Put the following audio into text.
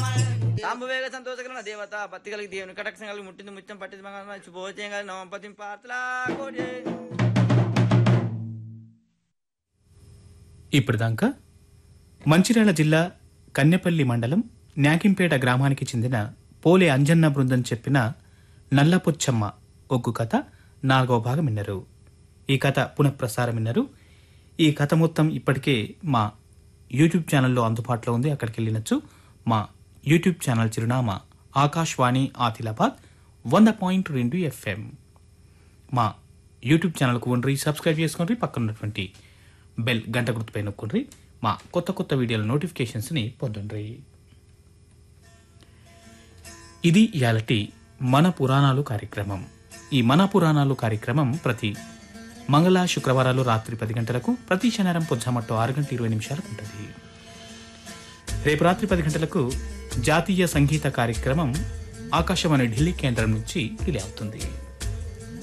సాంబవేగ సంతోషకరణ దేవత పత్తి కలిగి దేవుని కటక్షణ కలిగి ముట్టింది ముత్యం పట్టింది మంగళ శుభోజయం కలిగి నవంపతి పార్తలా కోడి ఇప్పటిదాకా మంచిర్యాల జిల్లా కన్నెపల్లి మండలం న్యాకింపేట గ్రామానికి చెందిన పోలే అంజన్న బృందం చెప్పిన నల్లపుచ్చమ్మ ఒగ్గు కథ నాలుగవ భాగం విన్నారు ఈ కథ పునఃప్రసారం విన్నారు ఈ కథ మొత్తం ఇప్పటికే మా యూట్యూబ్ ఛానల్లో అందుబాటులో ఉంది అక్కడికి వెళ్ళినచ్చు మా యూట్యూబ్ ఛానల్ చిరునామా ఆకాశవాణి ఆదిలాబాద్ వంద పాయింట్ రెండు ఎఫ్ఎం మా యూట్యూబ్ ఛానల్కు ఉండ్రి సబ్స్క్రైబ్ చేసుకోండి పక్కన ఉన్నటువంటి బెల్ గంట గుర్తుపై నొక్కుండ్రి మా కొత్త కొత్త వీడియోల నోటిఫికేషన్స్ని పొందండి ఇది ఇయాలటి మన పురాణాలు కార్యక్రమం ఈ మన పురాణాలు కార్యక్రమం ప్రతి మంగళ శుక్రవారాలు రాత్రి పది గంటలకు ప్రతి శనివారం పొద్దుమట్టు ఆరు గంటల ఇరవై నిమిషాలకు ఉంటుంది రేపు రాత్రి పది గంటలకు జాతీయ సంగీత కార్యక్రమం ఆకాశవాణి ఢిల్లీ కేంద్రం నుంచి రిలే అవుతుంది